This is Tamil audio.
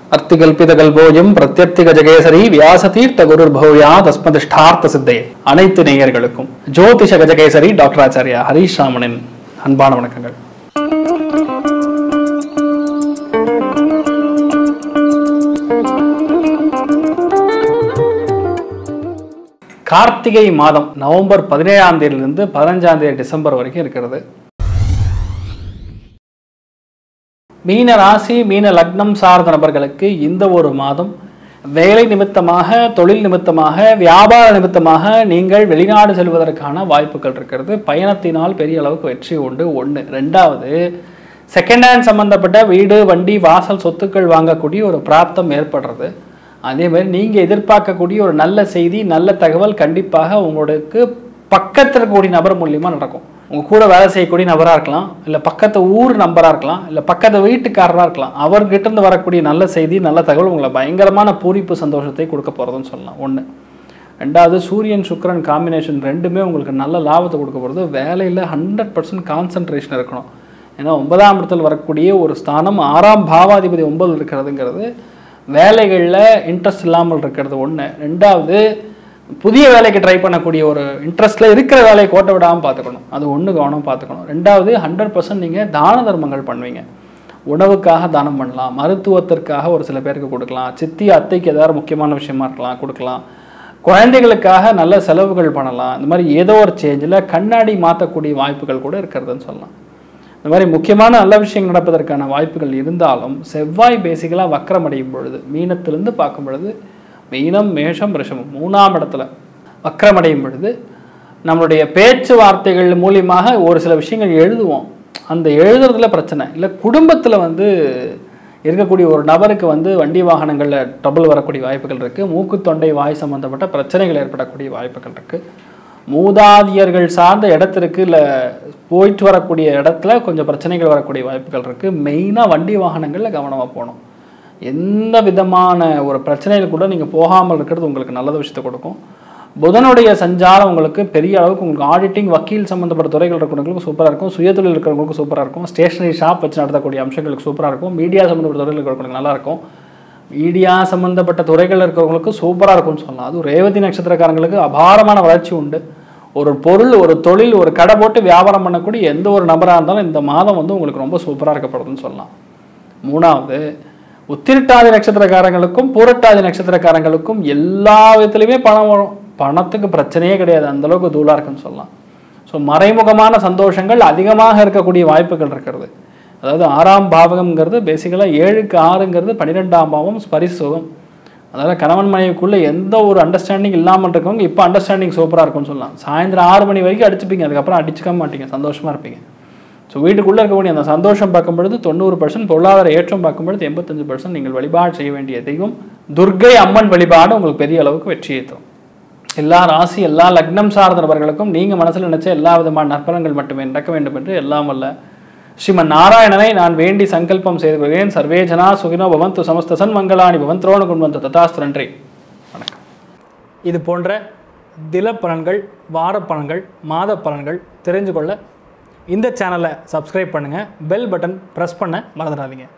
அர்த்திகல்பிதகல்போயம் பிரத்யர்த்திக ஜகேசரி வியாசதீர்த்த குருர் பௌயா தஸ்மதிஷ்டார்த்த சித்தையே அனைத்து நேயர்களுக்கும் ஜோதிஷ கஜகேசரி டாக்டர் ஆச்சாரியா ஹரீஷ் ராமனின் அன்பான வணக்கங்கள் கார்த்திகை மாதம் நவம்பர் பதினேழாம் தேதியிலிருந்து பதினஞ்சாம் தேதி டிசம்பர் வரைக்கும் இருக்கிறது மீன ராசி மீன லக்னம் சார்ந்த நபர்களுக்கு இந்த ஒரு மாதம் வேலை நிமித்தமாக தொழில் நிமித்தமாக வியாபார நிமித்தமாக நீங்கள் வெளிநாடு செல்வதற்கான வாய்ப்புகள் இருக்கிறது பயணத்தினால் பெரிய அளவுக்கு வெற்றி உண்டு ஒன்று ரெண்டாவது செகண்ட் ஹேண்ட் சம்மந்தப்பட்ட வீடு வண்டி வாசல் சொத்துக்கள் வாங்கக்கூடிய ஒரு பிராப்தம் ஏற்படுறது அதே மாதிரி நீங்கள் எதிர்பார்க்கக்கூடிய ஒரு நல்ல செய்தி நல்ல தகவல் கண்டிப்பாக உங்களுக்கு பக்கத்தில் இருக்கக்கூடிய நபர் மூலியமாக நடக்கும் உங்கள் கூட வேலை செய்யக்கூடிய நபராக இருக்கலாம் இல்லை பக்கத்து ஊர் நம்பராக இருக்கலாம் இல்லை பக்கத்து வீட்டுக்காரராக இருக்கலாம் அவர்கிட்ட இருந்து வரக்கூடிய நல்ல செய்தி நல்ல தகவல் உங்களை பயங்கரமான பூரிப்பு சந்தோஷத்தை கொடுக்க போகிறதுன்னு சொல்லலாம் ஒன்று ரெண்டாவது சூரியன் சுக்கிரன் காம்பினேஷன் ரெண்டுமே உங்களுக்கு நல்ல லாபத்தை கொடுக்க போகிறது வேலையில் ஹண்ட்ரட் பர்சன்ட் கான்சன்ட்ரேஷன் இருக்கணும் ஏன்னா ஒன்பதாம் இடத்தில் வரக்கூடிய ஒரு ஸ்தானம் ஆறாம் பாவாதிபதி ஒன்பது இருக்கிறதுங்கிறது வேலைகளில் இன்ட்ரெஸ்ட் இல்லாமல் இருக்கிறது ஒன்று ரெண்டாவது புதிய வேலைக்கு ட்ரை பண்ணக்கூடிய ஒரு இன்ட்ரெஸ்ட்டில் இருக்கிற வேலையை கோட்டை விடாமல் பார்த்துக்கணும் அது ஒன்று கவனம் பார்த்துக்கணும் ரெண்டாவது ஹண்ட்ரட் பர்சன்ட் நீங்கள் தான தர்மங்கள் பண்ணுவீங்க உணவுக்காக தானம் பண்ணலாம் மருத்துவத்திற்காக ஒரு சில பேருக்கு கொடுக்கலாம் சித்தி அத்தைக்கு ஏதாவது முக்கியமான விஷயமா இருக்கலாம் கொடுக்கலாம் குழந்தைகளுக்காக நல்ல செலவுகள் பண்ணலாம் இந்த மாதிரி ஏதோ ஒரு சேஞ்சில் கண்ணாடி மாற்றக்கூடிய வாய்ப்புகள் கூட இருக்கிறதுன்னு சொல்லலாம் இந்த மாதிரி முக்கியமான நல்ல விஷயங்கள் நடப்பதற்கான வாய்ப்புகள் இருந்தாலும் செவ்வாய் பேசிக்கலாக வக்கரமடையும் பொழுது மீனத்திலிருந்து பார்க்கும் பொழுது மீனம் மேஷம் ரிஷபம் மூணாம் இடத்துல வக்கரமடையும் பொழுது நம்மளுடைய பேச்சுவார்த்தைகள் மூலியமாக ஒரு சில விஷயங்கள் எழுதுவோம் அந்த எழுதுறதுல பிரச்சனை இல்லை குடும்பத்தில் வந்து இருக்கக்கூடிய ஒரு நபருக்கு வந்து வண்டி வாகனங்களில் ட்ரபிள் வரக்கூடிய வாய்ப்புகள் இருக்குது மூக்கு தொண்டை வாய் சம்மந்தப்பட்ட பிரச்சனைகள் ஏற்படக்கூடிய வாய்ப்புகள் இருக்குது மூதாதியர்கள் சார்ந்த இடத்திற்கு இல்லை போயிட்டு வரக்கூடிய இடத்துல கொஞ்சம் பிரச்சனைகள் வரக்கூடிய வாய்ப்புகள் இருக்குது மெயினாக வண்டி வாகனங்களில் கவனமாக போகணும் எந்த விதமான ஒரு பிரச்சனையில் கூட நீங்கள் போகாமல் இருக்கிறது உங்களுக்கு நல்லத விஷயத்தை கொடுக்கும் புதனுடைய சஞ்சாரம் உங்களுக்கு பெரிய அளவுக்கு உங்களுக்கு ஆடிட்டிங் வக்கீல் சம்மந்தப்பட்ட துறைகள் இருக்கிறவங்களுக்கு சூப்பராக இருக்கும் சுயதொழில் இருக்கிறவங்களுக்கு சூப்பராக இருக்கும் ஸ்டேஷனரி ஷாப் வச்சு நடத்தக்கூடிய அம்சங்களுக்கு சூப்பராக இருக்கும் மீடியா சம்மந்தப்பட்ட துறையில் இருக்கிறவங்களுக்கு நல்லா இருக்கும் மீடியா சம்மந்தப்பட்ட துறைகள் இருக்கிறவங்களுக்கு சூப்பராக இருக்கும்னு சொல்லலாம் அதுவும் ரேவதி நட்சத்திரக்காரங்களுக்கு அபாரமான வளர்ச்சி உண்டு ஒரு பொருள் ஒரு தொழில் ஒரு கடை போட்டு வியாபாரம் பண்ணக்கூடிய எந்த ஒரு நபராக இருந்தாலும் இந்த மாதம் வந்து உங்களுக்கு ரொம்ப சூப்பராக இருக்கப்படுதுன்னு சொல்லலாம் மூணாவது உத்திரட்டாதி நட்சத்திரக்காரங்களுக்கும் பூரட்டாதி நட்சத்திரக்காரங்களுக்கும் எல்லா விதத்துலையுமே பணம் வரும் பணத்துக்கு பிரச்சனையே கிடையாது அந்த அளவுக்கு தூளாக இருக்குன்னு சொல்லலாம் ஸோ மறைமுகமான சந்தோஷங்கள் அதிகமாக இருக்கக்கூடிய வாய்ப்புகள் இருக்கிறது அதாவது ஆறாம் பாவகம்ங்கிறது பேசிக்கலாக ஏழுக்கு ஆறுங்கிறது பன்னிரெண்டாம் பாவம் ஸ்பரிசுகம் அதனால் கணவன் மனைவிக்குள்ளே எந்த ஒரு அண்டர்ஸ்டாண்டிங் இல்லாமல் இருக்கவங்க இப்போ அண்டர்ஸ்டாண்டிங் சூப்பராக இருக்கும்னு சொல்லலாம் சாயந்தரம் ஆறு மணி வரைக்கும் அடிச்சுப்பீங்க அதுக்கப்புறம் அடிச்சுக்க மாட்டீங்க சந்தோஷமாக இருப்பீங்க ஸோ வீட்டுக்குள்ளே இருக்கக்கூடிய அந்த சந்தோஷம் பார்க்கும் பொழுது தொண்ணூறு பர்சன்ட் பொருளாதார ஏற்றம் பார்க்கும் பொழுது எண்பத்தஞ்சு பர்சன்ட் நீங்கள் வழிபாடு செய்ய வேண்டிய தெய்வம் துர்கை அம்மன் வழிபாடு உங்களுக்கு பெரிய அளவுக்கு வெற்றியை தரும் எல்லா ராசி எல்லா லக்னம் சார்ந்த நபர்களுக்கும் நீங்கள் மனசில் நினைச்ச எல்லா விதமான நற்பலன்கள் மட்டுமே நடக்க வேண்டும் என்று எல்லாம் வல்ல ஸ்ரீமன் நாராயணனை நான் வேண்டி சங்கல்பம் செய்து கொள்கிறேன் சர்வே ஜனா சுகினோ பவந்து சமஸ்த சன் மங்களாணி பவன் திரோண குண்வந்த ததாஸ்து நன்றி வணக்கம் இது போன்ற தில பலன்கள் வார பலன்கள் மாத பலன்கள் தெரிஞ்சு கொள்ள இந்த சேனலை சப்ஸ்கிரைப் பண்ணுங்கள் பெல் பட்டன் ப்ரெஸ் பண்ண மறந்துடாதீங்க